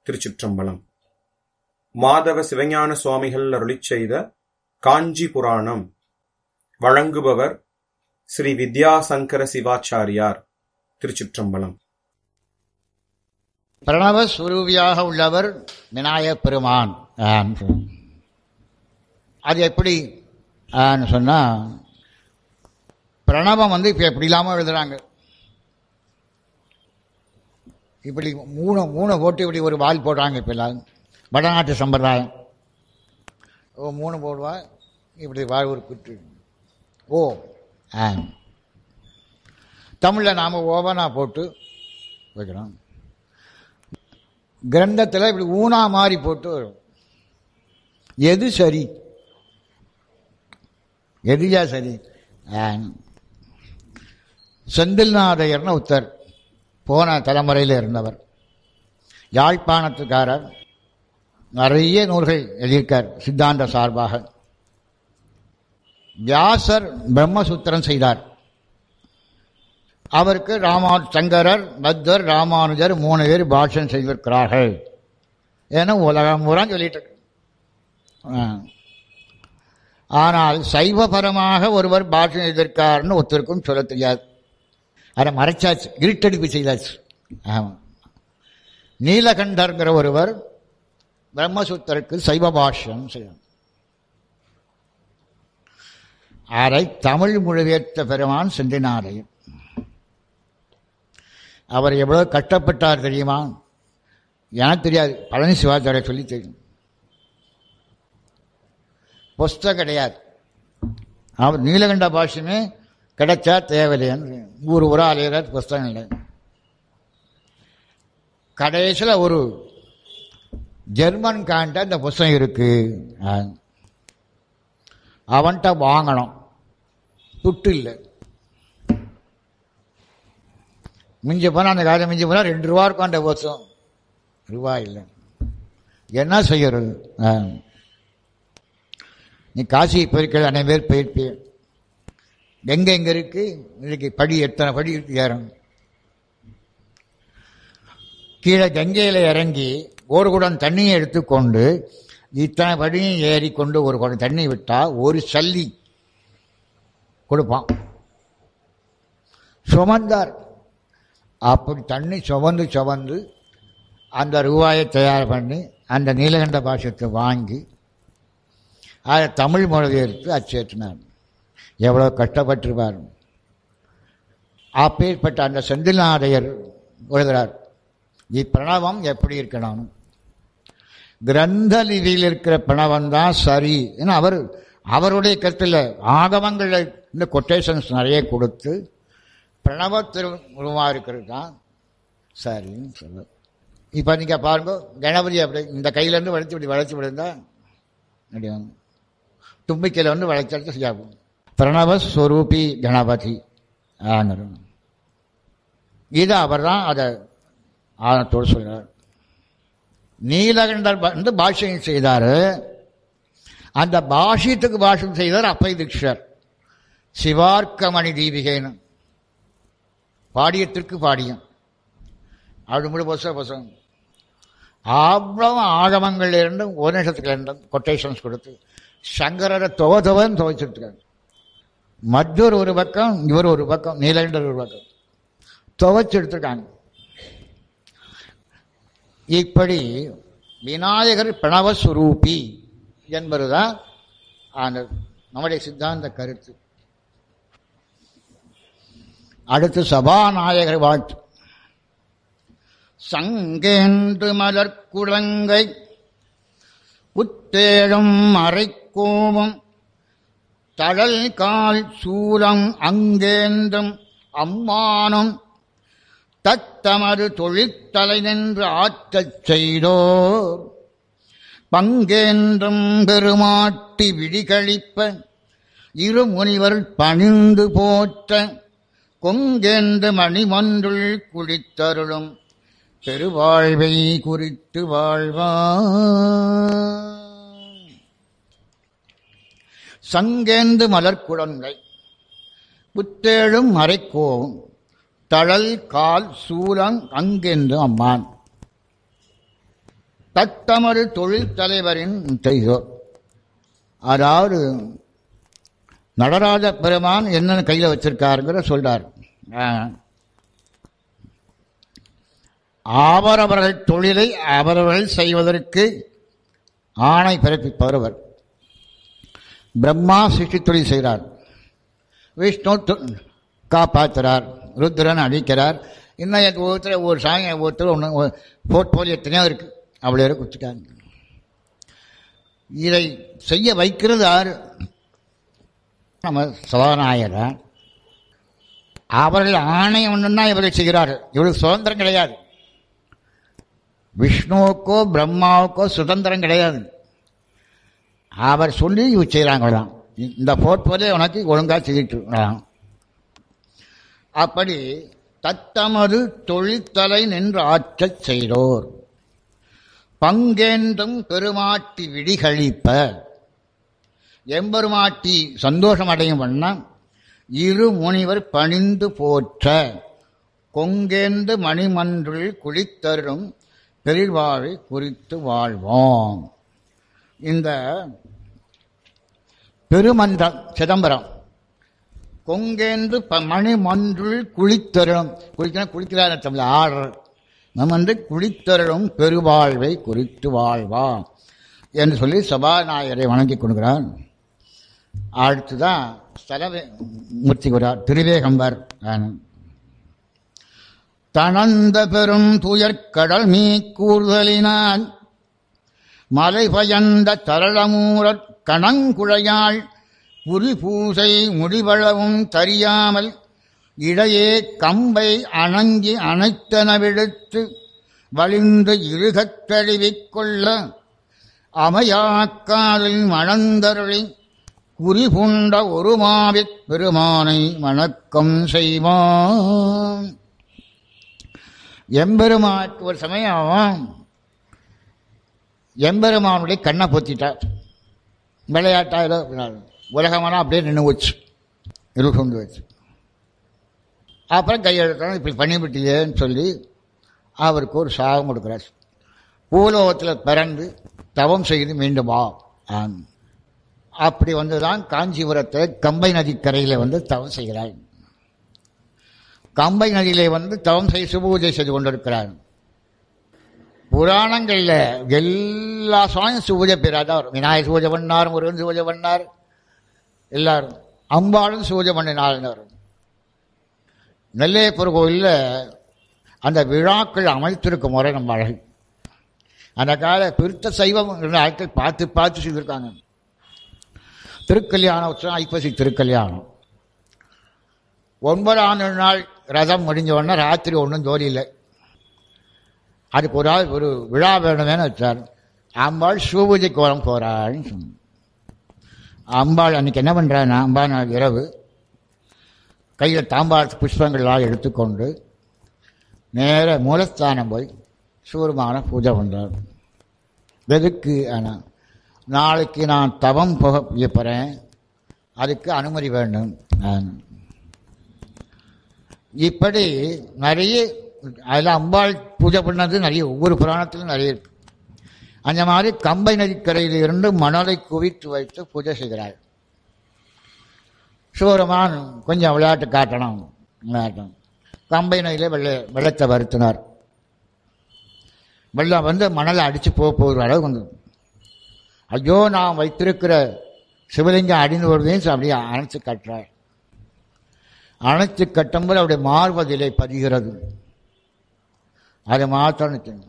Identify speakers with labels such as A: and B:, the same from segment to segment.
A: திருச்சிற்றம்பலம் மாதவ சிவஞான சுவாமிகள் அருளிச் செய்த காஞ்சி புராணம் வழங்குபவர் ஸ்ரீ வித்யாசங்கர சிவாச்சாரியார் திருச்சிற்றம்பலம்
B: பிரணவ சுரூபியாக உள்ளவர் விநாயகப் பெருமான் ஆம். அது எப்படி ஆன்னு சொன்னா பிரணவம் வந்து இப்போ எப்படி இல்லாமல் எழுதுறாங்க இப்படி மூணு மூணு போட்டு இப்படி ஒரு வால் போடுறாங்க இப்போ எல்லாரும் வடநாட்டு சம்பிரதாயம் ஓ மூணு போடுவா இப்படி வால் ஒரு குத்து ஓ ஆ தமிழில் நாம் ஓவனா போட்டு வைக்கிறோம் கிரந்தத்தில் இப்படி ஊனா மாதிரி போட்டு வரும் எது சரி எதுயா சரி ஆ. செந்தில்நாதையர்னு ஒருத்தர் போன தலைமுறையில் இருந்தவர் யாழ்ப்பாணத்துக்காரர் நிறைய நூல்கள் எழுதியிருக்கார் சித்தாந்த சார்பாக வியாசர் பிரம்மசூத்திரம் செய்தார் அவருக்கு ராமா சங்கரர் பத்தர் ராமானுஜர் மூணு பேர் பாஷன் செய்திருக்கிறார்கள் ஏன்னா உலகம் பூரா சொல்லிட்டு இருக்கு. ஆ. ஆனால் சைவபரமாக ஒருவர் பாஷன் செய்திருக்காருன்னு ஒருத்தருக்கும் சொல்ல தெரியாது அதை மறைச்சாச்சு இருட்டடிப்பு செய்தாச்சு ஆமாம் நீலகண்டர்ங்கிற ஒருவர் பிரம்மசூத்தருக்கு சைவ பாஷ்யம் செய்யணும் அதை தமிழ் மொழிபெயர்த்த பெருமான் செந்தினாரையும் அவர் எவ்வளோ கஷ்டப்பட்டார் தெரியுமா எனக்கு தெரியாது பழனி சிவாச்சாரிய சொல்லி தெரியும் புஸ்தகம் கிடையாது அவர் நீலகண்ட பாஷ்யமே கிடைச்சா தேவையில்லைன்னு ஊர் ஊரா அலையிற புஸ்தகம் இல்லை கடைசியில் ஒரு ஜெர்மன் காண்ட இந்த புஸ்தகம் இருக்கு ஆ. அவன்கிட்ட வாங்கணும் துட்டு இல்லை மிஞ்சி போனால் அந்த காலம் மிஞ்சி போனால் ரெண்டு ரூபா இருக்கும் அந்த புஸ்தகம் ரூபா இல்லை என்ன செய்யறது ஆ. நீ காசி போயிருக்கிற அனைவரும் பேர் போயிருப்பீங்க எங்க எங்க இருக்கு இன்னைக்கு படி எத்தனை படி இருக்கு ஏறும் கீழே கங்கையில் இறங்கி ஒரு குடம் தண்ணியை எடுத்துக்கொண்டு இத்தனை படியும் ஏறிக்கொண்டு ஒரு குடம் தண்ணி விட்டா ஒரு சல்லி கொடுப்பான் சுமந்தார் அப்படி தண்ணி சுமந்து சுமந்து அந்த ரூபாயை தயார் பண்ணி அந்த நீலகண்ட பாஷத்தை வாங்கி அதை தமிழ் மொழிபெயர்த்து அச்சேற்றினார் எவ்வளோ கஷ்டப்பட்டிருப்பார் அப்பேற்பட்ட அந்த செந்தில்நாதையர் எழுதுகிறார் இப்பிரணவம் எப்படி இருக்கணும் கிரந்த லிதியில் இருக்கிற பிரணவம் தான் சரி ஏன்னா அவர் அவருடைய கருத்தில் ஆகமங்களில் இந்த கொட்டேஷன்ஸ் நிறைய கொடுத்து பிரணவத்தில் உருவாக இருக்கிறது தான் சரின்னு சொல்ல இப்போ நீங்கள் பாருங்க கணபதி அப்படி இந்த கையிலேருந்து வளைச்சு இப்படி வளைச்சு விழுந்தா முடியும் தும்பிக்கையில் வந்து வளைச்சடிச்சு செய்யாகும் பிரணவஸ்வரூபி கணபதி ஆனரு இது அவர் தான் அதை ஆனத்தோடு சொல்கிறார் நீலகண்டர் வந்து பாஷ்யம் செய்தார் அந்த பாஷ்யத்துக்கு பாஷ்யம் செய்தார் அப்பை தீக்ஷர் சிவார்க்கமணி தீபிகைன்னு பாடியத்திற்கு பாடியம் அப்படி முழு புஸ்தக புஸ்தகம் அவ்வளவு ஆகமங்கள் இருந்தும் உபநிஷத்துக்கு இருந்தும் கொட்டேஷன்ஸ் கொடுத்து சங்கரரை தொவ தொவன்னு துவைச்சிருக்காங்க மற்றொரு ஒரு பக்கம் இவர் ஒரு பக்கம் நீலகண்டர் ஒரு பக்கம் துவைச்சு எடுத்திருக்காங்க இப்படி விநாயகர் பிரணவஸ்வரூபி என்பதுதான் அந்த நம்முடைய சித்தாந்த கருத்து அடுத்து சபாநாயகர் வாழ்த்து சங்கேன்று மலர்குழங்கை புத்தேழும் அரைக்கோவம் தழல் கால் சூலம் அங்கேந்தும் அம்மானும் தத்தமது தொழிற்தலை நின்று ஆற்றச் செய்தோர் பங்கேன்றும் பெருமாட்டி விழிகளிப்ப இரு முனிவர் பணிந்து போற்ற கொங்கேந்து மணிமன்றுள் குளித்தருளும் பெருவாழ்வை குறித்து வாழ்வா சங்கேந்து மலர்குடங்கை புத்தேழும் மறைக்கோவும் தழல் கால் சூலங் அங்கென்று அம்மான் தத்தமது தொழில் தலைவரின் செய்தோர் அதாவது நடராஜ பெருமான் என்னென்ன கையில் வச்சிருக்காருங்கிற சொல்றார் ஆ. அவரவர்கள் தொழிலை அவரவர்கள் செய்வதற்கு ஆணை பிறப்பிப்பவர் அவர் பிரம்மா சிருஷ்டி தொழில் செய்கிறார் விஷ்ணு து- காப்பாற்றுறார் ருத்ரன் அழிக்கிறார் இன்னும் எனக்கு ஒவ்வொருத்தர் ஒவ்வொரு சாமி ஒவ்வொருத்தர் ஒன்று போர்ட்போலியோ எத்தனையோ இருக்கு அவ்வளோ இருக்கு வச்சுக்காங்க இதை செய்ய வைக்கிறது யாரு நம்ம சபாநாயகர் அவர்கள் ஆணையம் ஒன்றுன்னா இவர்கள் செய்கிறார்கள் இவருக்கு சுதந்திரம் கிடையாது விஷ்ணுவுக்கோ பிரம்மாவுக்கோ சுதந்திரம் கிடையாது அவர் சொல்லி இவர் செய்கிறாங்களாம் இந்த போர்ட்போலியோ உனக்கு ஒழுங்கா செய்யிட்டு இருக்கலாம். அப்படி தத்தமது தொழில்தலை நின்று ஆற்றச் செய்தோர் பங்கேந்தும் பெருமாட்டி விடிகழிப்ப எம்பெருமாட்டி சந்தோஷம் அடையும் வண்ணம் இரு முனிவர் பணிந்து போற்ற கொங்கேந்து மணிமன்றுள் குளித்தரும் பெரிவாழை குறித்து வாழ்வோம் இந்த பெருமன்றம் சிதம்பரம் கொங்கேந்து ப- மணிமன்றுள் குளித்தருளும் குளிக்கணும் குளிக்கிறார் தமிழ் ஆடுற நம்ம வந்து குளித்தருளும் பெருவாழ்வை குறித்து வாழ்வா என்று சொல்லி சபாநாயகரை வணங்கி கொடுக்கிறார் அடுத்துதான் ஸ்தலவே மூர்த்தி கூறார் திருவேகம்பர் ஆனந்த். தனந்த பெரும் துயர்க்கடல் மீ கூறுதலினான் மலை பயந்த தரளமூரற் கணங்குழையாள் புரி பூசை முடிவளவும் தறியாமல் இடையே கம்பை அணங்கி அணைத்தனவிடுத்து வலிந்து இழுகத் தழுவிக் கொள்ள அமையாக்காலில் மணந்தருளி குறிபுண்ட ஒரு மாவிற் பெருமானை வணக்கம் செய்வான் எம்பெருமானுக்கு ஒரு சமயம் எம்பெருமானுடைய கண்ணை பொத்திட்டார் விளையாட்டா ஏதோ உலகமெல்லாம் அப்படியே நின்று வச்சு இழுகொண்டு வச்சு அப்புறம் கையெழுத்தான் இப்படி பண்ணிவிட்டியேன்னு சொல்லி அவருக்கு ஒரு சாகம் கொடுக்குறார் பூலோகத்தில் பிறந்து தவம் செய்து மீண்டும் வா ஆம். அப்படி வந்துதான் காஞ்சிபுரத்தை கம்பை நதிக்கரையில் வந்து தவம் செய்கிறார் கம்பை நதியிலே வந்து தவம் செய்து சுபூஜை செய்து கொண்டிருக்கிறார் புராணங்களில் எல்லா சுவாமியும் சுபூஜை பேராதான் வரும் விநாயகர் பூஜை பண்ணார் முருகன் பூஜை பண்ணார் எல்லாரும் அம்பாளும் பூஜை பண்ணினார்னு வரும் நெல்லையப்பர் கோயிலில் அந்த விழாக்கள் அமைத்திருக்கும் முறை நம்ம அழகு அந்த கால பிரித்த சைவம் இருந்த ஆட்கள் பார்த்து பார்த்து செய்திருக்காங்க திருக்கல்யாண உற்சவம் ஐப்பசி திருக்கல்யாணம் ஒன்பதாம் நாள் ரதம் முடிஞ்ச உடனே ராத்திரி ஒன்றும் ஜோலி இல்லை அதுக்கு ஒரு ஆள் ஒரு விழா வேணுமேனு வச்சார் அம்பாள் சிவபூஜை கோலம் போறாள்னு சொன்னார் அம்பாள் அன்னைக்கு என்ன பண்றான்னா அம்பா நாள் இரவு கையில் தாம்பாள புஷ்பங்கள்லாம் எடுத்துக்கொண்டு நேர மூலஸ்தானம் போய் சூரமான பூஜை பண்றார் எதுக்கு ஆனால் நாளைக்கு நான் தவம் போக போகிறேன் அதுக்கு அனுமதி வேண்டும் நான் இப்படி நிறைய அதில் அம்பாள் பூஜை பண்ணது நிறைய ஒவ்வொரு புராணத்திலும் நிறைய இருக்கு அந்த மாதிரி கம்பை நதிக்கரையில் இருந்து மணலை குவித்து வைத்து பூஜை செய்கிறாள் சிவருமான் கொஞ்சம் விளையாட்டு காட்டணும் விளையாட்டம் கம்பை நதியில் வெள்ள வெள்ளத்தை வருத்தினார் வெள்ளம் வந்து மணலை அடித்து போக போகிற அளவு வந்து ஐயோ நான் வைத்திருக்கிற சிவலிங்கம் அடிந்து வருதையும் அப்படியே அணைச்சு கட்டுறார் அணைச்சு கட்டும்போது அவருடைய மார்பதிலே பதிகிறது அது மாத்திரம் நிற்கணும்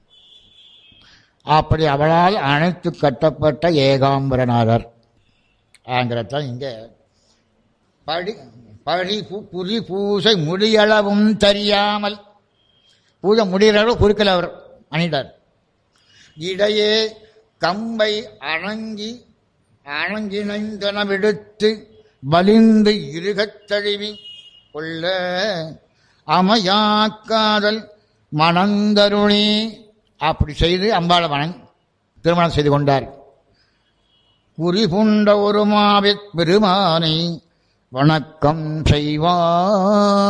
B: அப்படி அவளால் அணைத்து கட்டப்பட்ட ஏகாம்பரநாதர் ஆங்கிறதான் இங்கே படி படி பு- புரி பூசை முடியளவும் தெரியாமல் பூஜை முடிகிற அளவு குறுக்கல அவர் அணிட்டார் இடையே கம்பை அணங்கி அணங்கிணைந்தன விடுத்து வலிந்து இருகத் தழுவி கொள்ள அமையாக்காதல் மணந்தருளி அப்படி செய்து அம்பாள மணன் திருமணம் செய்து கொண்டார் குறிபுண்ட ஒரு மாவிற் பெருமானை வணக்கம்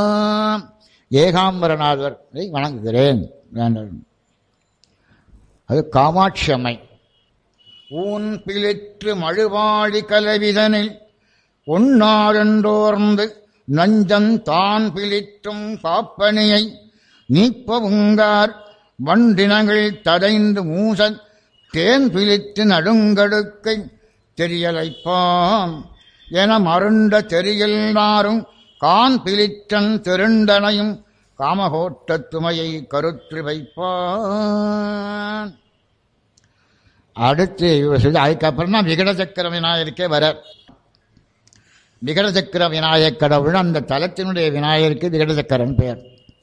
B: செய்வான் ஏகாம்பரநாதரை வணங்குகிறேன் வேண்டாம் அது காமாட்சி அம்மை ஊன் பிளிற்று மழுவாழி கலவிதனில் ஒன்னாரென்றோர்ந்து நஞ்சம் தான் பிளிற்றும் பாப்பனியை நீப்பவுங்கார் வண்டினங்கள் தடைந்து மூசன் தேன் பிளித்து நடுங்கடுக்கை தெரியலைப்பாம் என மருண்ட தெரியல்னாரும் கான் பிளிற்றன் திருண்டனையும் காமகோட்டத்துமையை கருத்து வைப்பான் அடுத்து இவர் சொல்லி அதுக்கப்புறம் தான் விகட சக்கர விநாயகருக்கே வர விகட சக்கர விநாயகர் கடவுள் அந்த தலத்தினுடைய விநாயகருக்கு விகட சக்கரன் பெயர்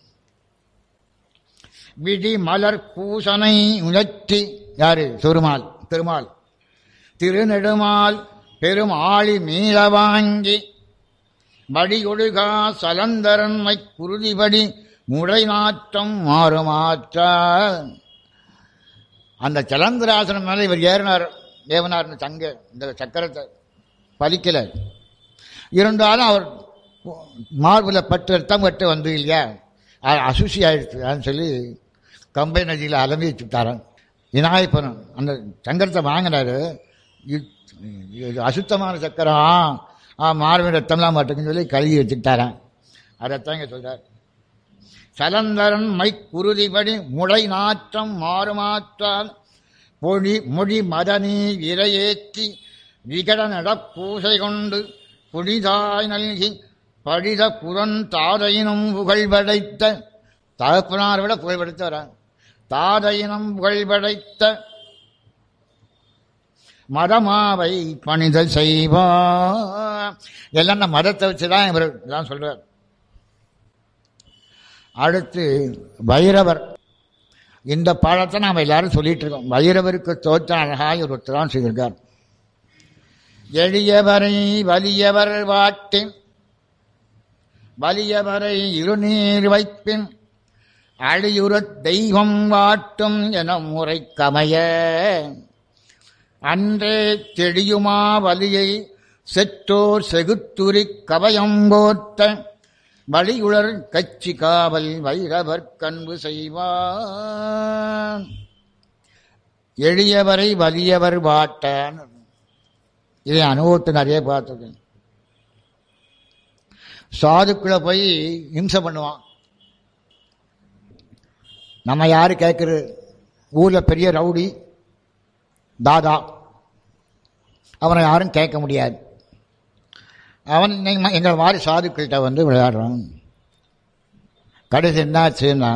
B: விடி மலர் பூசனை உணர்த்தி யாரு திருமால் திருமால் திருநெடுமால் பெரும் ஆளி மீள வாங்கி வடியொழுகா சலந்தரன்மை குருதிபடி முடை நாற்றம் மாறுமாற்றால் அந்த சலந்திராசனம் மேலே இவர் ஏறினார் ஏவனார் தங்க இந்த சக்கரத்தை பலிக்கல இருந்தாலும் அவர் மார்பில் பட்டு ரத்தம் கட்டு வந்து இல்லையா அது அசுசி ஆயிடுச்சுன்னு சொல்லி கம்பை நதியில் அலம்பி வச்சுட்டாரான் விநாயகப்பன் அந்த சங்கரத்தை வாங்கினாரு இது இது அசுத்தமான சக்கரம் ஆ மார்பில் ரத்தம்லாம் மாட்டுக்குன்னு சொல்லி கழுவி வச்சுட்டாரான் அதைத்தான் இங்கே சொல்கிறார் சலந்தரன் மை குருதிபடி முளை நாற்றம் மாறுமாற்றால் பொழி மொழி மதனி விரையேற்றி விகட நடப்பூசை கொண்டு புனிதாய் நல்கி படித புறந்தாதையினும் புகழ்படைத்த தகப்பனார் விட புகழ்படைத்த வரான் தாதையினம் புகழ்படைத்த மதமாவை பணிதல் செய்வா எல்லாம் நான் மதத்தை வச்சுதான் இவர் தான் சொல்றார் அடுத்து வைரவர் இந்த பாடத்தை நாம் எல்லாரும் சொல்லிட்டு இருக்கோம் வைரவருக்கு தோற்ற அழகாய் ஒரு தான் செய்திருக்கார் எளியவரை வலியவர் வாட்டின் வலியவரை இருநீர் வைப்பின் அழியுறத் தெய்வம் வாட்டும் என முறை கமைய அன்றே தெளியுமா வலியை செற்றோர் செகுத்துரி கவயம்போத்த வழியுளர் கட்சி காவல் வைரவர் கண்பு செய்வான் எளியவரை வலியவர் வாட்டான் இதை அனுபவத்தை நிறைய பார்த்துருக்கேன் சாதுக்குள்ள போய் இம்சை பண்ணுவான் நம்ம யாரு கேட்குறது ஊர்ல பெரிய ரவுடி தாதா அவனை யாரும் கேட்க முடியாது அவன் நீங்க- எங்கள் மாதிரி சாதுக்கள்கிட்ட வந்து விளையாடுறான் கடைசி என்னாச்சுன்னா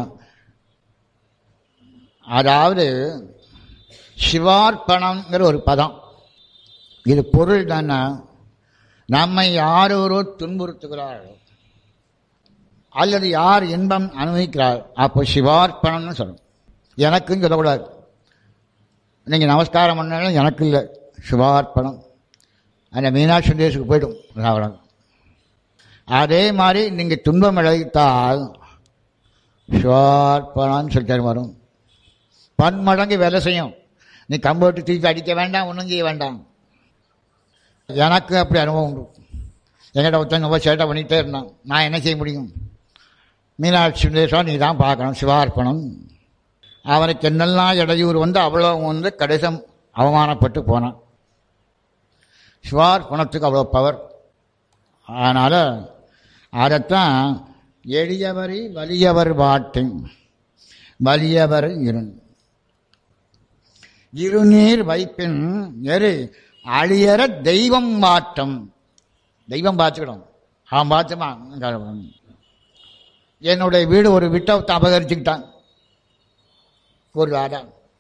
B: அதாவது சிவார்ப்பணம்ங்கிற ஒரு பதம் இது பொருள் தானே நம்மை யாரொரு துன்புறுத்துகிறார்களோ அல்லது யார் இன்பம் அனுபவிக்கிறார் அப்போ சிவார்ப்பணம்னு சொல்லணும் எனக்குன்னு சொல்லக்கூடாது நீங்கள் நமஸ்காரம் பண்ணாலும் எனக்கு இல்லை சிவார்ப்பணம் அந்த மீனாட்சி சுந்தரேசுக்கு போய்டும் ராவணன் அதே மாதிரி நீங்கள் துன்பம் விளைவித்தால் சிவார்ப்பணம்னு சொல்லிட்டு வரும் பன்மடங்கு வேலை செய்யும் நீ கம்போட்டு தூக்கி அடிக்க வேண்டாம் ஒன்றும் செய்ய வேண்டாம் எனக்கு அப்படி அனுபவம் உண்டு எங்கிட்ட ஒருத்தன் ரொம்ப சேட்டை பண்ணிகிட்டே இருந்தான் நான் என்ன செய்ய முடியும் மீனாட்சி சுந்தரேஸ்வரன் நீ தான் பார்க்கணும் சிவார்ப்பணம் அவனுக்கு என்னெல்லாம் இடையூறு வந்து அவ்வளோ வந்து கடைசம் அவமானப்பட்டு போனான் சிவார்ப்பணத்துக்கு அவ்வளோ பவர் அதனால் அதைத்தான் எளியவரை வலியவர் வாட்டின் வலியவர் இருன் இருநீர் வைப்பின் எரு அழியற தெய்வம் வாட்டம் தெய்வம் பார்த்துக்கிடும் அவன் பார்த்துமா என்னுடைய வீடு ஒரு விட்டை அபகரிச்சுக்கிட்டான் ஒரு வேலை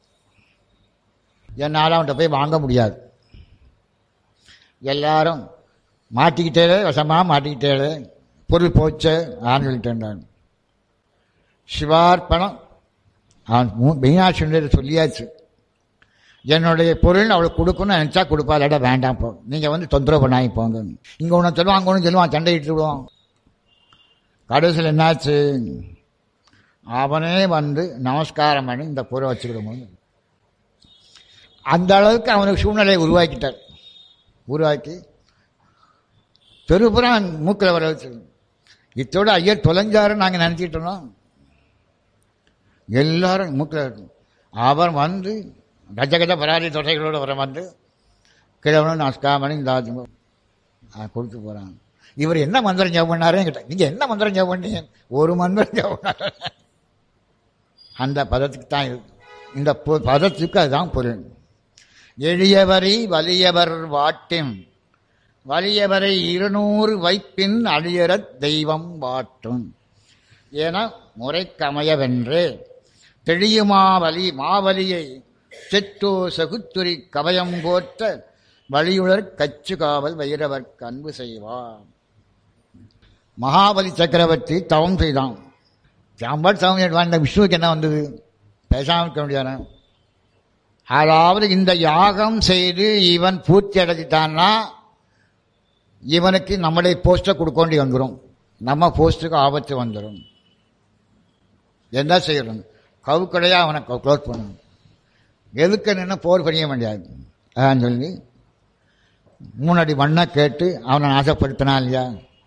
B: என்னால் அவன்கிட்ட போய் வாங்க முடியாது எல்லாரும் மாட்டிக்கிட்டே வசமாக மாட்டிக்கிட்டே பொருள் போச்சு ஆன்னு சொல்லிட்டேன் சிவார்ப்பணம் அவன் மூ- மீனாட்சி சுந்தரி சொல்லியாச்சு என்னுடைய பொருள் அவளுக்கு கொடுக்கணும்னு நினச்சா கொடுப்பா இல்லாட்டா வேண்டாம் போ நீங்கள் வந்து தொந்தரவு பண்ணாங்க போங்க இங்கே ஒன்று சொல்லுவான் அங்கே ஒன்று சொல்லுவான் சண்டையிட்டு விடுவான் கடைசியில் என்னாச்சு அவனே வந்து நமஸ்காரம் பண்ணி இந்த பொருளை வச்சுக்கிடும்போது அந்த அளவுக்கு அவனுக்கு சூழ்நிலையை உருவாக்கிட்டார் உருவாக்கி பெருபுறம் மூக்கில் வர வச்சு இத்தோட ஐயர் தொலைஞ்சாருன்னு நாங்கள் நினச்சிட்டு இருந்தோம் எல்லாரும் மூக்கில் அவர் வந்து கஜகஜ பராதி தொட்டைகளோடு வர வந்து கிழவனும் நமஸ்காரம் இந்த கொடுத்து போகிறாங்க இவர் என்ன மந்திரம் ஜெபம் பண்ணாருன்னு கேட்டேன் நீங்கள் என்ன மந்திரம் ஜெபம் பண்ணீங்க ஒரு மந்திரம் ஜெபம் பண்ணாரு அந்த பதத்துக்கு தான் இது இந்த பொ- பதத்துக்கு அதுதான் பொருள் எளியவரை வலியவர் வாட்டின் வலியவரை இருநூறு வைப்பின் அழியறத் தெய்வம் வாட்டும் என முறைக்கமையவென்று தெளியுமா வலி மாவலியை செட்டோ சகுத்துரி கவயம் போற்ற வழியுளர் கச்சு காவல் வைரவர்க்கு அன்பு செய்வார் மகாபலி சக்கரவர்த்தி தவம் செய்தான் சாம்பார் தவம் வாழ்ந்த விஷ்ணுவுக்கு என்ன வந்தது பேசாமல் இருக்க முடியாது அதாவது இந்த யாகம் செய்து இவன் பூர்த்தி அடைஞ்சிட்டான்னா இவனுக்கு நம்முடைய போஸ்ட்டை கொடுக்க வேண்டி வந்துடும் நம்ம போஸ்ட்டுக்கு ஆபத்து வந்துடும் என்ன செய்யணும் கவுக்கடையா அவனை க்ளோஸ் பண்ணணும் எதுக்கு நின்று போர் பண்ணிய முடியாது அதான் சொல்லி மூணடி மண்ணை கேட்டு அவனை நாசப்படுத்தினான் இல்லையா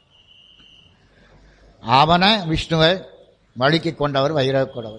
B: அவனை விஷ்ணுவை வழிக்கு கொண்டவர் வைரவக்கூடவர்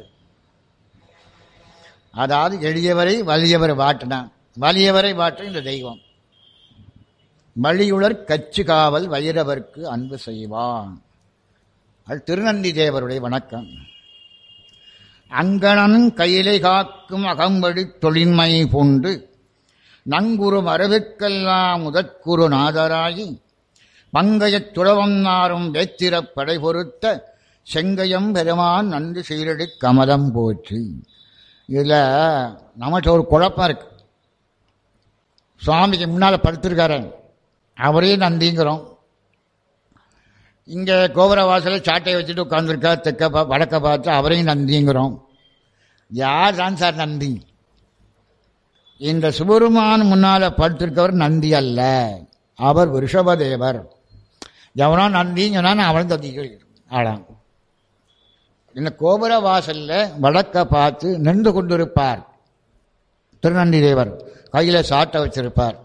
B: அதாவது எளியவரை வலியவரை வாட்டினான் வலியவரை வாட்ட இந்த தெய்வம் வழியுளர் கச்சு காவல் வைரவர்க்கு அன்பு செய்வான் அது திருநந்தி தேவருடைய வணக்கம் அங்கணன் கையிலை காக்கும் அகம்படி தொழின்மை பூண்டு நங்குரு மரபிற்கெல்லாம் முதற்குரு நாதராகி பங்கையத் துளவம் நாரும் வேத்திரப் படை பொருத்த செங்கையம் பெருமான் நன்றி சீரடி கமலம் போற்றி இதில் நமக்கு ஒரு குழப்பம் இருக்கு சுவாமிக்கு முன்னால் படுத்திருக்காரு அவரே நந்திங்கிறோம் இங்கே கோபுர வாசலில் சாட்டையை வச்சுட்டு உட்காந்துருக்கா தெற்க பா வடக்க பார்த்து அவரையும் நந்திங்கிறோம் யார் தான் சார் நந்தி இந்த சுபெருமான் முன்னால் படுத்திருக்கவர் நந்தி அல்ல அவர் ரிஷபதேவர் எவனோ நந்திங்கன்னா அவன் தந்திகள் ஆளாம் இந்த கோபுர வாசல்ல வடக்க பார்த்து நின்று கொண்டிருப்பார் திருநந்தி தேவர் கையில சாட்டை வச்சிருப்பார்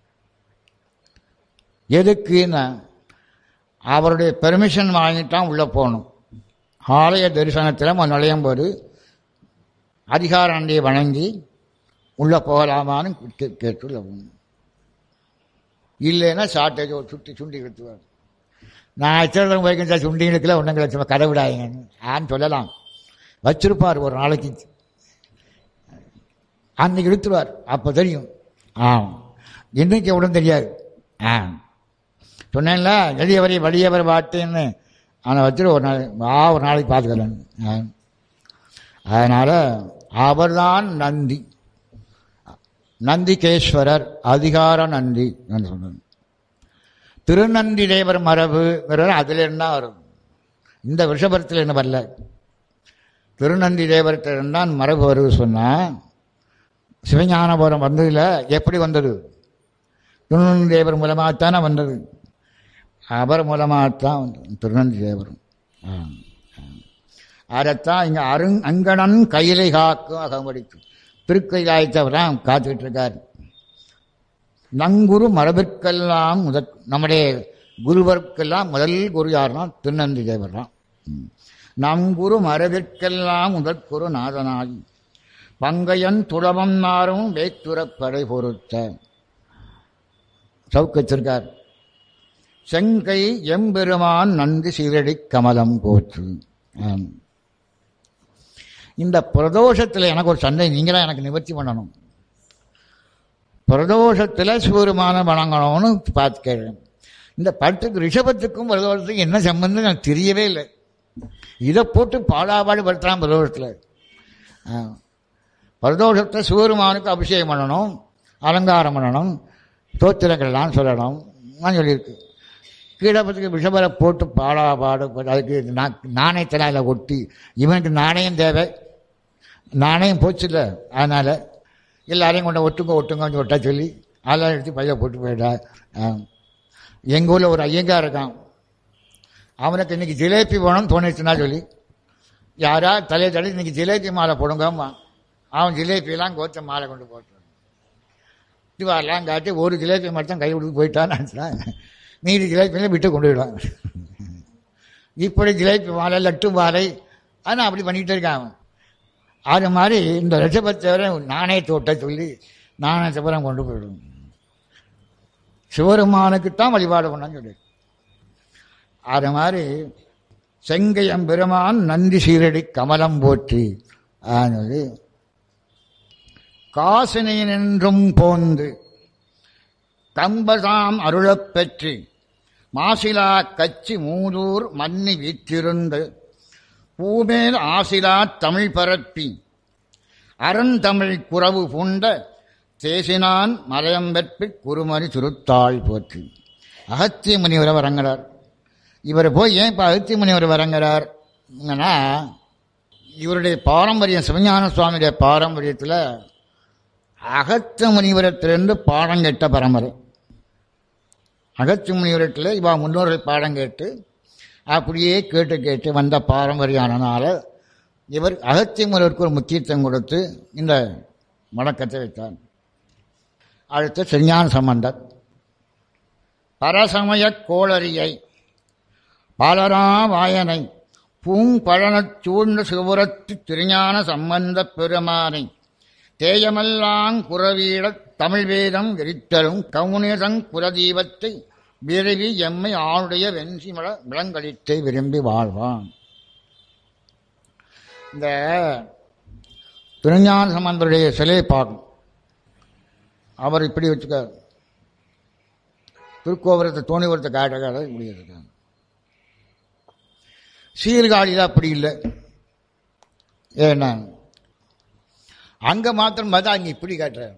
B: எதுக்குன்னா அவருடைய பெர்மிஷன் வாங்கிட்டான் உள்ள போகணும் ஆலய தரிசனத்தில் அவன் நுழையும் போது அதிகார நண்டியை வணங்கி உள்ள போகலாமான்னு கே- கேட்டு உள்ள போகணும் இல்லைன்னா சாட்டை சுட்டி சுண்டி எடுத்துவார் நான் எச்சரிக்கை வைக்கின்ற சுண்டிங்களுக்குள்ள ஒன்றுங்களை சும்மா கதை விடாதீங்கன்னு ஆன்னு சொல்லலாம் வச்சிருப்பார் ஒரு நாளைக்கு அன்னைக்கு இழுத்துருவார் அப்போ தெரியும் ஆ இன்னைக்கு எவ்வளோ தெரியாது ஆ சொன்னேன்ல எளியவரை வலியவர் வாட்டுன்னு அவனை வச்சுட்டு ஒரு நாள் வா ஒரு நாளைக்கு பார்த்துக்கிறேன் ஆ. அதனால் அவர்தான் நந்தி நந்திகேஸ்வரர் அதிகார நந்தி நான் சொல்றேன் திருநந்தி தேவர் மரபுங்கிறது அதில் என்ன வரும் இந்த விஷபரத்தில் என்ன வரல திருநந்தி தேவர்கிட்ட தான் மரபு வருது சொன்னால் சிவஞானபுரம் வந்ததில் எப்படி வந்தது திருநந்தி தேவர் மூலமாகத்தானே வந்தது அவர் மூலமாகத்தான் வந்தது திருநந்தி தேவரும் ஆ, ஆ. அதைத்தான் இங்கே அருங் அங்கணன் கையிலை காக்கும் அகமடித்து திருக்கைலாயத்தவர் தான் காத்துக்கிட்டு இருக்கார் நங்குரு மரபிற்கெல்லாம் முதற் நம்முடைய குருவர்க்கெல்லாம் முதல் குரு யாருன்னா திருநந்தி தேவர் தான் ம். நங்குரு மரபிற்கெல்லாம் முதற்குரு நாதனாகி பங்கையன் துளவம் நாரும் வேத்துரப் படை பொருத்த சவுக்கச்சிருக்கார் செங்கை எம்பெருமான் நன்றி சீரடி கமலம் போற்று ஆம். இந்த பிரதோஷத்தில் எனக்கு ஒரு சண்டை நீங்களாம் எனக்கு நிவர்த்தி பண்ணணும் பிரதோஷத்தில் சிவருமான வணங்கணும்னு பார்த்து கேட்குறேன் இந்த படத்துக்கு ரிஷபத்துக்கும் பிரதோஷத்துக்கும் என்ன சம்பந்தம் எனக்கு தெரியவே இல்லை இதை போட்டு பாடாபாடு படுத்துறான் பிரதோஷத்தில் ஆ. பிரதோஷத்தை சிவருமானுக்கு அபிஷேகம் பண்ணணும் அலங்காரம் பண்ணணும் தோத்திரங்கள்லாம் சொல்லணும் நான் சொல்லியிருக்கு கீழப்பத்துக்கு விஷபரை போட்டு பாடா பாடு அதுக்கு நா- நாணயத்தில் அதில் ஒட்டி இவனுக்கு நாணயம் தேவை நாணயம் போச்சு இல்லை அதனால் எல்லாரையும் கொண்டு ஒட்டுங்க ஒட்டுங்கன்னு ஒட்ட சொல்லி அதெல்லாம் எடுத்து பையில போட்டு போயிட்டா எங்கள் ஊரில் ஒரு ஐயங்கார் இருக்கான் அவனுக்கு இன்னைக்கு ஜிலேபி வேணும்னு தோணிச்சுன்னா சொல்லி யாரா தலையை தள்ளி இன்னைக்கு ஜிலேபி மாலை போடுங்கம்மா அவன் ஜிலேபியெல்லாம் கோத்த மாலை கொண்டு போட்டு இதுவாரெல்லாம் காட்டி ஒரு ஜிலேபி மட்டும் கை கொடுத்து போயிட்டான்னு நினச்சினா மீதி ஜிலேபியெல்லாம் விட்டு கொண்டு விடுவான் இப்படி ஜிலேபி மாலை லட்டு மாலை ஆனால் அப்படி பண்ணிக்கிட்டே இருக்கான் அவன் அது மாதிரி இந்த ரிஷபத்தேவரை நாணயத்தை ஒட்ட சொல்லி நாணயத்தை பூரா கொண்டு போயிடும் சிவருமானுக்குத்தான் வழிபாடு பண்ணான்னு சொல்லி அது மாதிரி செங்கையம் பெருமான் நந்தி சீரடி கமலம் போற்றி ஆனது காசினியினின்றும் போந்து கம்பதாம் அருளப் பெற்று மாசிலா கச்சி மூதூர் மன்னி வீற்றிருந்து பூமேல் ஆசிலா தமிழ் பரப்பி அறந்தமிழ் குறவு பூண்ட தேசினான் மலையம்பெற்று குருமறி திருத்தாள் போற்றி அகத்திய முனிவர் வரங்கிறார் இவர் போய் ஏன் இப்போ அகத்திய முனிவர் வரங்கிறார் இவருடைய பாரம்பரியம் சிவஞான சுவாமியுடைய பாரம்பரியத்தில் அகத்த முனிவரத்திலிருந்து பாடம் கேட்ட பரம்பரை அகத்திய முனிவரத்தில் இவா முன்னோர்கள் பாடம் கேட்டு அப்படியே கேட்டு கேட்டு வந்த பாரம்பரியானனால இவர் அகத்திய முனிவருக்கு ஒரு முக்கியத்துவம் கொடுத்து இந்த வணக்கத்தை வைத்தார் அடுத்து சிஞான சம்பந்தர் பரசமய கோளரியை பாலரா வாயனை பூம்பழனச் சூழ்ந்த சிவபுரத்து திருஞான சம்பந்தப் பெருமானை தேயமெல்லாம் குறவீடத் தமிழ் வேதம் எரித்தலும் கவுனிதங் குலதீபத்தை விரைவி எம்மை ஆளுடைய வெஞ்சிமல விளங்கழித்தை விரும்பி வாழ்வான் இந்த திருஞான சம்பந்தருடைய சிலையை பார்க்கும் அவர் இப்படி வச்சுக்கார் திருக்கோபுரத்தை தோணிபுரத்தை காட்ட காட்ட இப்படி வச்சுக்கார் சீர்காழியில் அப்படி இல்லை ஏன்னா அங்க மாத்திரம் பார்த்தா அங்க இப்படி காட்டுறாரு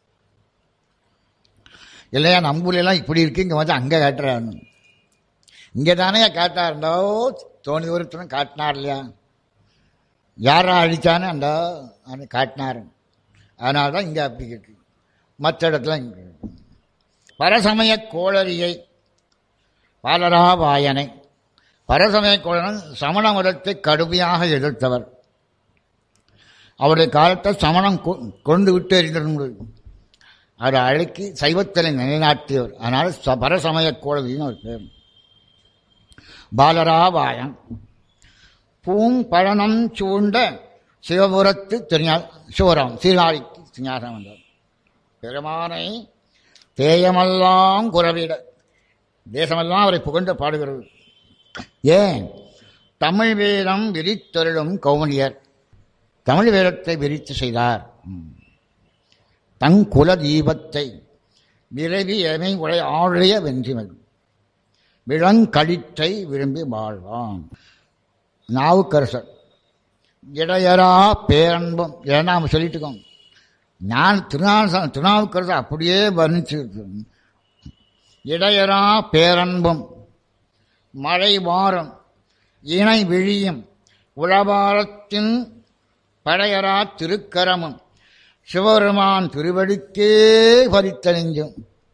B: இல்லையா நம்பூர்லாம் இப்படி இருக்கு இங்க வந்து அங்க காட்டுறாரு இங்க தானே காட்டாருண்டோ தோணி ஒருத்தனும் காட்டினார் இல்லையா யாரா அழிச்சானே அந்த காட்டினாரு அதனால தான் இங்க அப்படி இருக்கு மற்ற இடத்துல இங்க இருக்கு. பரசமய கோளரியை பாலரா வாயனை பரசமய கோளரன் சமண மதத்தை கடுமையாக எதிர்த்தவர் அவருடைய காலத்தை சமணம் கொ- கொண்டு விட்டு எறிந்திருந்தது அதை அழைக்கி சைவத்தலை நிலைநாட்டியவர் அதனால ச- பரசமய கோளரின்னு ஒரு பேர் பாலராபாயன் பூம்பழனம் சூழ்ந்த சிவபுரத்து திருஞா சிவராம் சீர்காழிக்கு சிங்காசனம் வந்தார் பெருமானை தேயமெல்லாம் குறவிட தேசமெல்லாம் அவரை புகழ்ந்து பாடுகிறது ஏன் தமிழ் வேதம் விரித்தொருளும் கௌமணியர் தமிழ் வேதத்தை விரித்து செய்தார் ம். தங் குல தீபத்தை விரைவி எமை உடைய ஆழைய வென்றிமை விளங்கழித்தை விரும்பி வாழ்வான் நாவுக்கரசர் இடையரா பேரன்பம் இதை நாம் சொல்லிட்டுக்கோம் நான் திருநாச திருநாவுக்கரசர் அப்படியே வர்ணிச்சு இடையரா பேரன்பம் மழை வாரம் இணை விழியும் உளவாரத்தின் படையரா திருக்கரமும் சிவபெருமான் திருவடிக்கே பறித்த நெஞ்சும்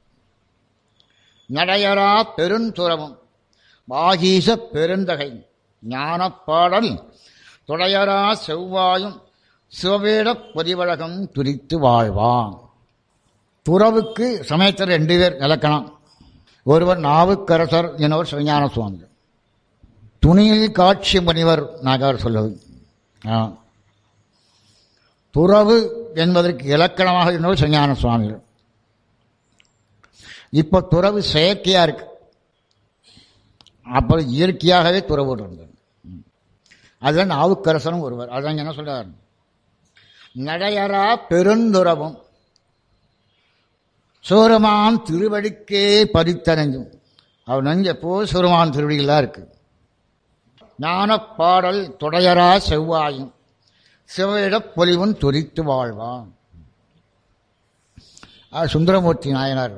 B: நடையரா பெருந்துறமும் வாகீச பெருந்தகை ஞானப்பாடல் துடையரா செவ்வாயும் சிவவேடப் பொதிவழகம் துரித்து வாழ்வான் துறவுக்கு சமயத்தில் ரெண்டு பேர் இலக்கணம் ஒருவர் நாவுக்கரசர் எனவர் சிவஞான சுவாமி துணியில் காட்சி முனிவர் நாகார் சொல்லுவது ஆ. துறவு என்பதற்கு இலக்கணமாக இருந்தவர் சிவஞான சுவாமிகள் இப்போ துறவு செயற்கையா இருக்கு அப்போ இயற்கையாகவே துறவு இருந்தது அதுதான் நாவுக்கரசனும் ஒருவர் அதான் என்ன சொல்றார் நடையரா பெருந்துறவும் சூரமான் திருவடிக்கே பதித்த நெஞ்சும் அவர் நெஞ்சு எப்போ சூரமான் திருவடிகளாக இருக்கு ஞானப் பாடல் துடையரா செவ்வாயும் சிவையிடப் பொலிவும் துரித்து வாழ்வான் அது சுந்தரமூர்த்தி நாயனார்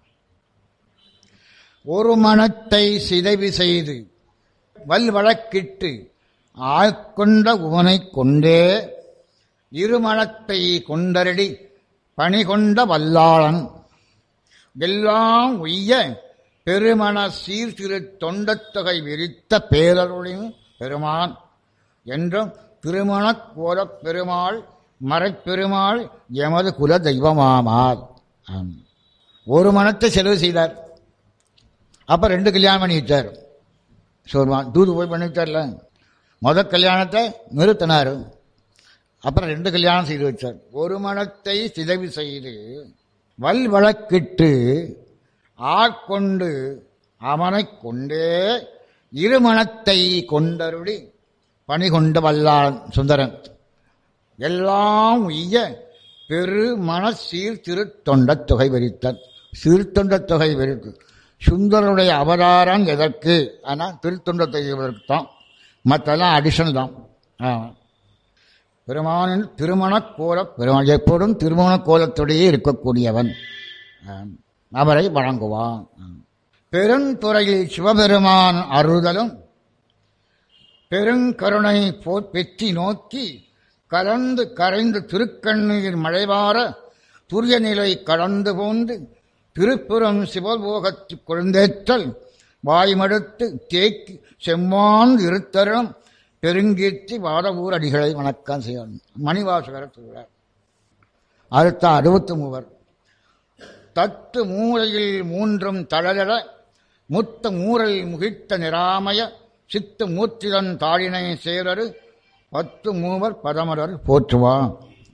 B: ஒரு மனத்தை சிதைவு செய்து வல் வழக்கிட்டு ஆட்கொண்ட உவனை கொண்டே இருமணத்தை கொண்டரடி பணி கொண்ட வல்லாளன் எல்லாம் உய்ய பெருமண சீர்திரு தொண்டத்தொகை விரித்த பேரருளின் பெருமான் என்றும் திருமணக் கோலப் பெருமாள் மறைப்பெருமாள் எமது குல தெய்வமாமார் ஆம். ஒரு மனத்தை செலவு செய்தார் அப்ப ரெண்டு கல்யாணம் பண்ணி வச்சார் சோர்வான் தூது போய் பண்ணி வச்சார்ல முத கல்யாணத்தை நிறுத்தினார் அப்புறம் ரெண்டு கல்யாணம் செய்து வச்சார் ஒரு மனத்தை சிதைவு செய்து வல் வழக்கிட்டு ஆட்கொண்டு அவனைக் கொண்டே இருமணத்தை கொண்டருளி பணி கொண்ட வல்லான் சுந்தரன் எல்லாம் உய்ய பெரு மன சீர்திருத்தொண்ட தொகை வரித்தன் சீர்தொண்ட தொகை வரித்து சுந்தரனுடைய அவதாரம் எதற்கு ஆனால் திருத்தொண்ட தொகை தான் மற்றெல்லாம் அடிஷன் தான் ஆ. பெருமானின் திருமண கோல பெருமான் எப்போதும் திருமண கோலத்துடையே இருக்கக்கூடியவன் ஆம். அவரை வழங்குவான் ஆம். பெருந்துறையில் சிவபெருமான் அருதலும் பெருங்கருணை போ பெற்றி நோக்கி கலந்து கரைந்து திருக்கண்ணீர் மழைவார துரிய நிலை கடந்து போந்து திருப்புறம் சிவபோகத்து குழந்தேற்றல் வாய்மடுத்து தேக்கி செம்மான் இருத்தரும் பெருங்கீர்த்தி வாதவூர் அடிகளை வணக்கம் செய்யணும் மணிவாசகர் சொல்கிறார் அடுத்த அறுபத்து மூவர் தத்து மூலையில் மூன்றும் தளரட முத்த மூரல் முகித்த நிராமய சித்து மூர்த்திதன் தாளினை சேரரு பத்து மூவர் பதமரர் போற்றுவான்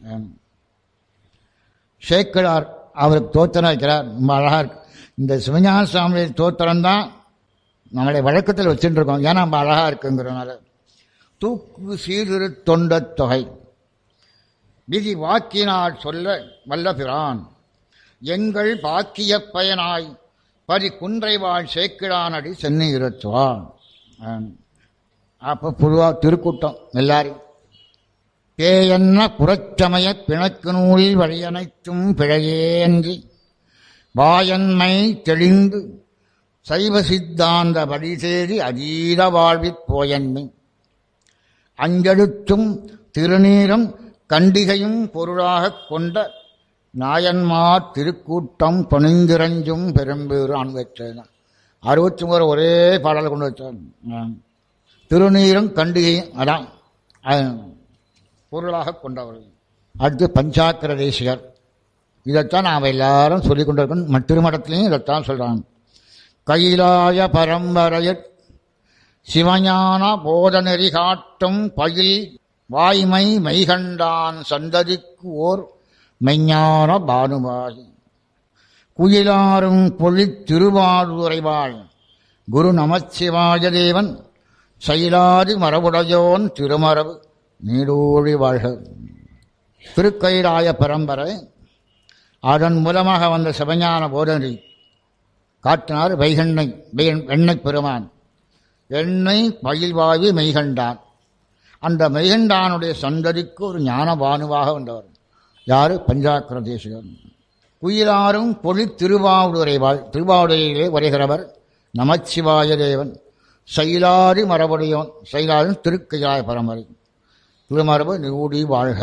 B: சேக்கிழார் அவருக்கு தோத்திரம் வைக்கிறார் ரொம்ப அழகா இருக்கு இந்த சிவஞான சுவாமியுடைய தோத்திரம் தான் நம்மளுடைய வழக்கத்தில் வச்சுட்டு இருக்கோம் ஏன்னா ரொம்ப அழகா இருக்குங்கிறனால தூக்கு சீர்திரு தொண்டத் தொகை விதி வாக்கினால் சொல்ல வல்ல பிரான் எங்கள் பாக்கிய பயனாய் பரி குன்றை வாழ் சேக்கிழானடி சென்னை இருத்துவான் அப்போ பொதுவாக திருக்கூட்டம் எல்லாரும் பேயன்ன புறச்சமய பிணக்கு நூலில் வழியனைத்தும் பிழையேன்றி வாயன்மை தெளிந்து சைவ சித்தாந்த வழி தேடி அதீத வாழ்விற் போயன்மை அஞ்செழுத்தும் திருநீரும் கண்டிகையும் பொருளாகக் கொண்ட நாயன்மார் திருக்கூட்டம் பணிந்திரஞ்சும் பெரும்பேறு ஆண் வச்சேன் அறுபத்தி மூணு ஒரே பாடல் கொண்டு வச்சார் ஆம். திருநீரும் கண்டிகையும் அதான் அஹ், பொருளாக கொண்டவர்கள் அடுத்து பஞ்சாக்கர தேசிகர் இதைத்தான் நாம் எல்லாரும் சொல்லிக் கொண்டிருக்கோம் ம- திருமணத்திலையும் இதைத்தான் சொல்றாங்க கைலாய பரம்பரையர் சிவஞான போதநெறி காட்டும் பயில் வாய்மை மெய்கண்டான் சந்ததிக்கு ஓர் மெஞ்ஞான பானுவாகி குயிலாரும் பொழித் திருவாரூரைவாள் குரு நமச்சிவாய தேவன் சைலாதி மரபுடையோன் திருமரபு நீடோழி வாழ்க திருக்கைலாய பரம்பரை அதன் மூலமாக வந்த சிவஞான போதனை காட்டினார் வைகண்ணை வெய்- வெண்ணெய் பெருமான் எண்ணெய் பயில்வாயு மெய்கண்டான் அந்த மெய்கண்டானுடைய சந்ததிக்கு ஒரு ஞானபானுவாக வந்தவர் யாரு பஞ்சாக்கர தேசிகன் குயிலாரும் பொழி திருவாவூரைவாள் திருவாவூரையிலே வருகிறவர் நமச்சிவாய தேவன் சைலாதி மரபுடையோன் சைலாதின் திருக்கையாய பரம்பரை திருமரபு நிகூடி வாழ்க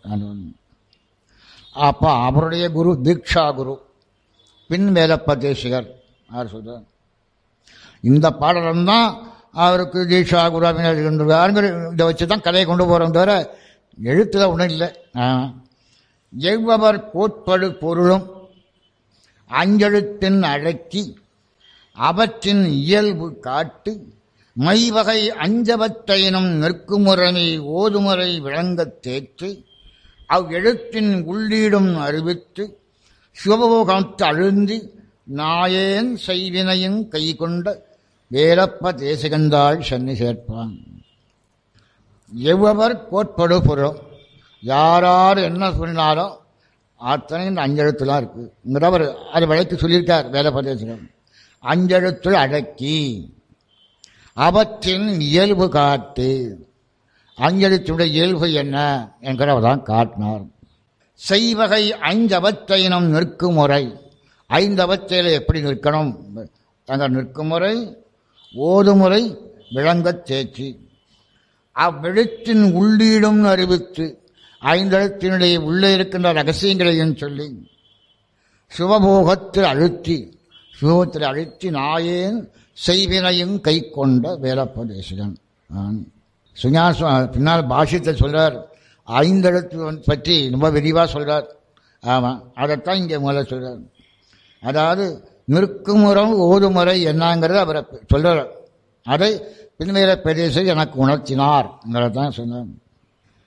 B: அப்ப அவருடைய குரு தீக்ஷா குரு பின் வேலப்ப தேசிகர் யார் சொல்றார் இந்த பாடலம் தான் அவருக்கு தீட்சா குரு அபிநயிக்கின்றாருங்கிற இதை வச்சு தான் கதையை கொண்டு போகிறோம் தவிர எழுத்துல ஒன்றும் இல்லை ஆ. எவ்வவர் கோட்படு பொருளும் அஞ்செழுத்தின் அடக்கி அவற்றின் இயல்பு காட்டு மைவகை அஞ்சவத்தையினும் நிற்குமுறைமை ஓதுமுறை விளங்கத் தேற்றி அவ்வெழுத்தின் உள்ளீடும் அறிவித்து சிவபோகத்து அழுந்தி நாயேன் செய்வினையும் கை கொண்ட வேலப்ப தேசிகந்தாள் சென்னி சேர்ப்பான் எவ்வவர் கோட்படு பொருளும் யாரார் என்ன சொன்னாலும் அத்தனை இந்த அஞ்செழுத்துலாம் இருக்கு இங்கிறவர் அது விளக்கி சொல்லியிருக்கார் வேலப்ப தேசிகன் அஞ்செழுத்துள் அடக்கி அவற்றின் இயல்பு காட்டு அஞ்செழுத்துடைய இயல்பு என்ன என்கிறவர் தான் காட்டினார் செய்வகை ஐந்தவத்தையினம் நிற்கும் முறை ஐந்தவத்தையில் எப்படி நிற்கணும் அங்க நிற்கும் முறை ஓதுமுறை விளங்கத் தேர்ச்சி அவ்வெழுத்தின் உள்ளீடும் அறிவித்து ஐந்தெழுத்தினுடைய உள்ளே இருக்கின்ற ரகசியங்களையும் சொல்லி சிவபோகத்தில் அழுத்தி சிவபத்தில் அழுத்தி நாயேன் செய்வினையும் கை கொண்ட வேலப்பதேசன் சுஞான பின்னால் பாஷ்யத்தை சொல்றார் ஐந்தெழுத்து வந்து பற்றி ரொம்ப விரிவாக சொல்றார் ஆமாம் அதைத்தான் இங்கே முதல்ல சொல்றார் அதாவது நிற்குமுறம் ஓதுமுறை என்னங்கிறத அவர் சொல்றார் அதை பின்வேல பிரதேசம் எனக்கு உணர்த்தினார் தான் சொன்னார்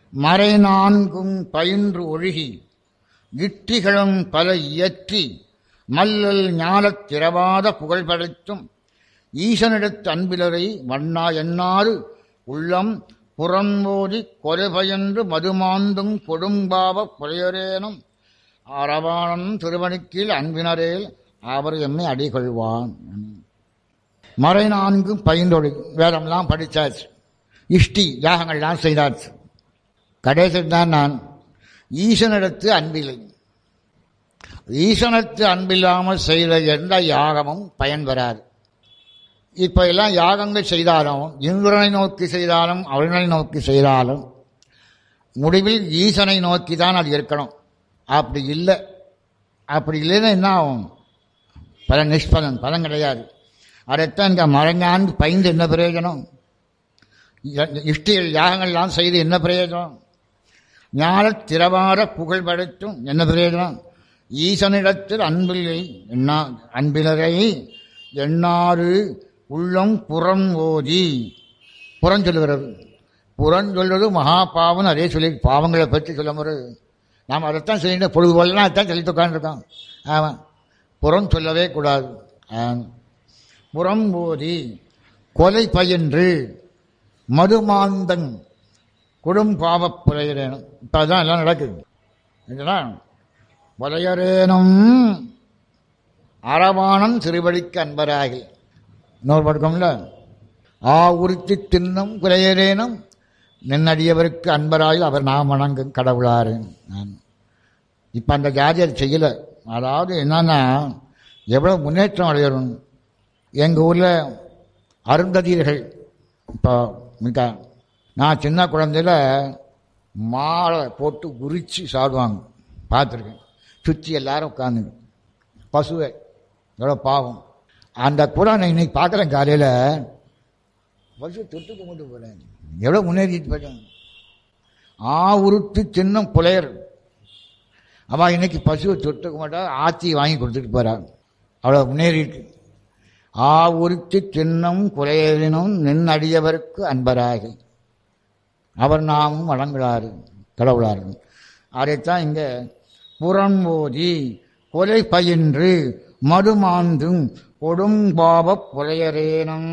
B: மறை நான்கும் பயின்று ஒழுகி இட்டிகளும் பல இயற்றி மல்லல் ஞானத் திறவாத புகழ் படைத்தும் ஈசனிடத்து அன்பிலரை வண்ணா எண்ணாறு உள்ளம் புறம்போதி கொலைபயன்று மதுமாந்தும் கொடும்பாவ புலையரேனும் அரவாணன் திருவணிக்கீழ் அன்பினரேல் அவர் எம்மை அடிகொள்வான் மறை நான்கும் பயின்றொழி வேதம்லாம் படித்தாச்சு இஷ்டி யாகங்கள்லாம் செய்தாச்சு கடைசியில் தான் நான் ஈசனிடத்து அன்பில்லை ஈசனத்து அன்பில்லாமல் செய்த எந்த யாகமும் பயன் பெறாது இப்ப எல்லாம் யாகங்கள் செய்தாலும் இந்திரனை நோக்கி செய்தாலும் அருணனை நோக்கி செய்தாலும் முடிவில் ஈசனை நோக்கி தான் அது இருக்கணும் அப்படி இல்லை அப்படி இல்லைன்னா என்ன ஆகும் பலன் நிஷ்பலன் பலன் கிடையாது அதைத்தான் இங்கே மறைஞான் பயந்து என்ன பிரயோஜனம் இஷ்டிகள் யாகங்கள்லாம் செய்து என்ன பிரயோஜனம் ஞான திறவார புகழ் படைத்தும் என்ன பிரயோஜனம் ஈசனிடத்தில் அன்பில்லை என்ன அன்பிலரை எண்ணாறு உள்ளம் புறம் ஓதி புறம் சொல்லுகிறது புறம் சொல்வது மகா பாவம் அதே சொல்லி பாவங்களை பற்றி சொல்ல முறது நாம் அதைத்தான் செய்யணும் பொழுது போலாம் அதைத்தான் சொல்லிட்டு உட்காந்துருக்கோம் ஆமாம் புறம் சொல்லவே கூடாது ஆம். புறம் ஓதி கொலை பயின்று மதுமாந்தன் கொடும் பாவப் புலையரேனும் இப்போ அதான் எல்லாம் நடக்குது இல்லைங்களா புலையரேனும் அரவாணன் திருவடிக்கு அன்பராகி இன்னொரு படுக்கம்ல ஆ உறுத்தி தின்னும் குலையரேனும் நின்னடியவருக்கு அன்பராகி அவர் நாம் வணங்கும் கடவுளாரு நான் இப்போ அந்த ஜாதி அது செய்யலை அதாவது என்னன்னா எவ்வளோ முன்னேற்றம் அடையணும் எங்கள் ஊரில் அருந்ததியர்கள் இப்போ மிக நான் சின்ன குழந்தையில மாலை போட்டு உரிச்சு சாப்பிடுவாங்க பார்த்துருக்கேன் சுற்றி எல்லாரும் உட்காந்து பசுவை எவ்வளோ பாவம் அந்த கூட நான் இன்னைக்கு பார்க்குறேன் காலையில் பசு தொட்டு கும்பிட்டு போகிறேன் எவ்வளோ முன்னேறிட்டு போயிட்டேன் ஆ உருட்டு சின்னம் புலையர் அவள் இன்னைக்கு பசுவை தொட்டு கும்பிட்டா ஆத்தி வாங்கி கொடுத்துட்டு போகிறான் அவ்வளோ முன்னேறிட்டு ஆ உருத்தி சின்னம் குலையரினும் நின்னடியவருக்கு அன்பராகி அவர் நாமும் வழங்குகிறாரு கடவுளார்கள் அதைத்தான் இங்கே புறம்போதி கொலை பயின்று மதுமாந்தும் கொடும்பாவப் புலையரேனும்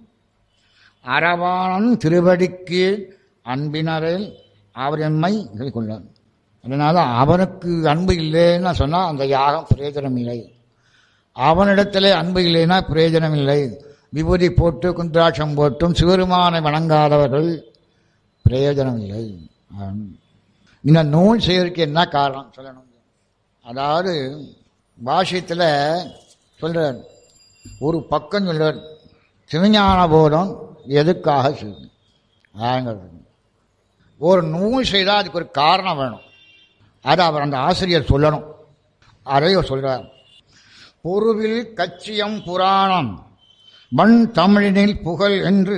B: அரவாணன் திருவடிக்கு அன்பினரில் அவர் எம்மை கொண்டார் அதனால அவனுக்கு அன்பு இல்லைன்னு சொன்னால் அந்த யாகம் பிரயோஜனம் இல்லை அவனிடத்திலே அன்பு இல்லைன்னா பிரயோஜனம் இல்லை விபூதி போட்டு குந்திராட்சம் போட்டும் சிவருமானை வணங்காதவர்கள் பிரயோஜனம் இல்லை ஆம். இந்த நூல் செய்யறதுக்கு என்ன காரணம் சொல்லணும் அதாவது பாஷ்யத்தில் சொல்றார் ஒரு பக்கம் சொல்றார் சிவஞான போதம் எதுக்காக செய்யும் ஆங்கிறது ஒரு நூல் செய்தால் அதுக்கு ஒரு காரணம் வேணும் அதை அவர் அந்த ஆசிரியர் சொல்லணும் அதையும் சொல்றார் பொருவில் கச்சியம் புராணம் மண் தமிழினில் புகழ் என்று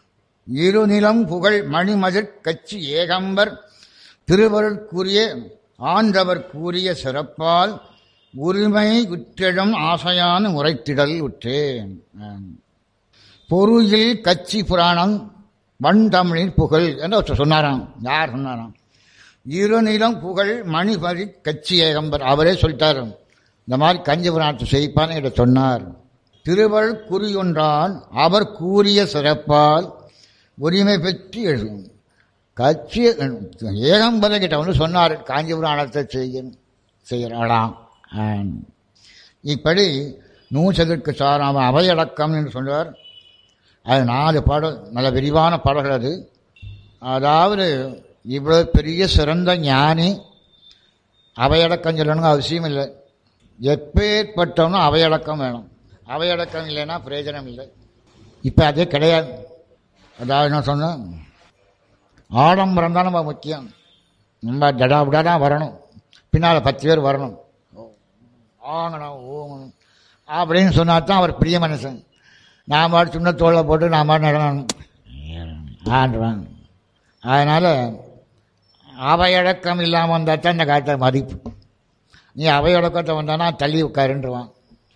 B: இருநிலம் புகழ் மணிமதிர் கச்சி ஏகம்பர் திருவருள் கூறிய ஆண்டவர் கூறிய சிறப்பால் உரிமை உற்றிடம் ஆசையான உரைத்திடல் உற்றேன் ஆம். பொருளில் கச்சி புராணம் வன் தமிழில் புகழ் என்று ஒருத்தர் சொன்னாராம் யார் சொன்னாராம் இருநிலம் புகழ் மணிபரி கச்சி ஏகம்பர் அவரே சொல்லிட்டாரு இந்த மாதிரி கஞ்சி புராணத்தை செய்ப்பான்னு இதை சொன்னார் திருவள் குறியொன்றான் அவர் கூறிய சிறப்பால் உரிமை பெற்று எழுதும் கட்சி ஏகம்பர கிட்ட வந்து சொன்னார் காஞ்சி புராணத்தை செய்யும் செய்கிறாளாம் ஆம். இப்படி நூசதற்கு சாராம அவையடக்கம் என்று சொன்னார் அது நாலு பாடல் நல்ல விரிவான பாடல்கள் அது அதாவது இவ்வளவு பெரிய சிறந்த ஞானி அவையடக்கம் சொல்லணுங்க அவசியம் இல்லை எப்பேற்பட்டவனும் அவையடக்கம் வேணும் அவையடக்கம் இல்லைன்னா பிரயோஜனம் இல்லை இப்போ அதே கிடையாது அதாவது என்ன சொன்னேன் ஆடம்பரம் தான் நம்ம முக்கியம் நம்ம டடாபுடா தான் வரணும் பின்னால் பத்து பேர் வரணும் ஆங்கணும் ஓங்கணும் அப்படின்னு சொன்னா தான் அவர் பிரிய மனுஷன் நான் பாட்டு சின்ன தோலை போட்டு நான் பாட்டு நடனம் ஆண்டுவான் அதனால் அவையடக்கம் இல்லாமல் வந்தால் தான் இந்த காலத்தை மதிப்பு நீ அவையடக்கத்தை வந்தானா தள்ளி உட்காருன்றுவான்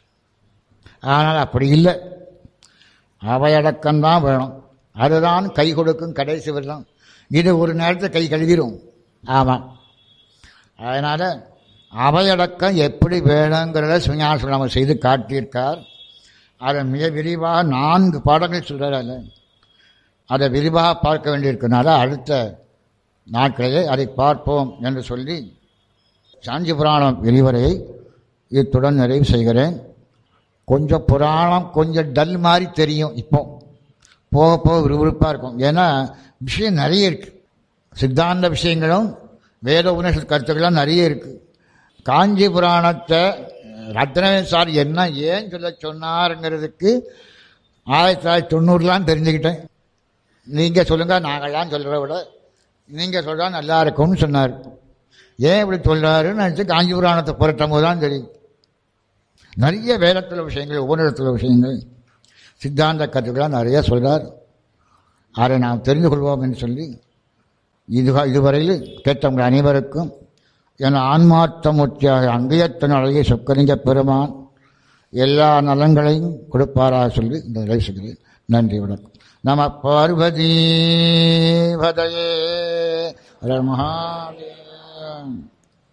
B: ஆனால் அப்படி இல்லை அவையடக்கம் தான் வேணும் அதுதான் கை கொடுக்கும் கடைசி வெள்ளம் இது ஒரு நேரத்தில் கை கழுவிடும் ஆமாம் அதனால் அவையடக்கம் எப்படி வேணுங்கிறத சிவஞான நம்ம செய்து காட்டியிருக்கார் அதை மிக விரிவாக நான்கு பாடங்கள் சொல்கிறார் அதில் அதை விரிவாக பார்க்க வேண்டியிருக்கனால அடுத்த நாட்களிலே அதை பார்ப்போம் என்று சொல்லி சாஞ்சி புராணம் விரிவுரையை இத்துடன் நிறைவு செய்கிறேன் கொஞ்சம் புராணம் கொஞ்சம் டல் மாதிரி தெரியும் இப்போ போக போக விறுவிறுப்பாக இருக்கும் ஏன்னா விஷயம் நிறைய இருக்குது சித்தாந்த விஷயங்களும் வேத உபநிஷத் கருத்துக்கள்லாம் நிறைய இருக்குது காஞ்சி புராணத்தை ரத்னவேன் சார் என்ன ஏன் சொல்ல சொன்னாருங்கிறதுக்கு ஆயிரத்தி தொள்ளாயிரத்தி தொண்ணூறுலாம் தெரிஞ்சுக்கிட்டேன் நீங்கள் சொல்லுங்கள் நாங்கள்லாம் சொல்கிறத விட நீங்கள் சொல்கிறா நல்லா இருக்கும்னு சொன்னார் ஏன் இப்படி சொல்கிறாருன்னு நினச்சி காஞ்சி புராணத்தை புரட்டும் போது தான் தெரியும் நிறைய வேதத்தில் விஷயங்கள் உபநிடத்தில் விஷயங்கள் சித்தாந்த கருத்துக்களாக நிறைய சொல்கிறார் அதை நாம் தெரிந்து கொள்வோம் என்று சொல்லி இது இதுவரையில் கேட்டவங்க அனைவருக்கும் என் ஆன்மார்த்தமூர்த்தியாக அங்கேயத்தன் அழகிய சொக்கலிங்க பெருமான் எல்லா நலங்களையும் கொடுப்பாராக சொல்லி இந்த நிறைவு செய்கிறேன் நன்றி வணக்கம் நம பார்வதி பதையே மகாதேவ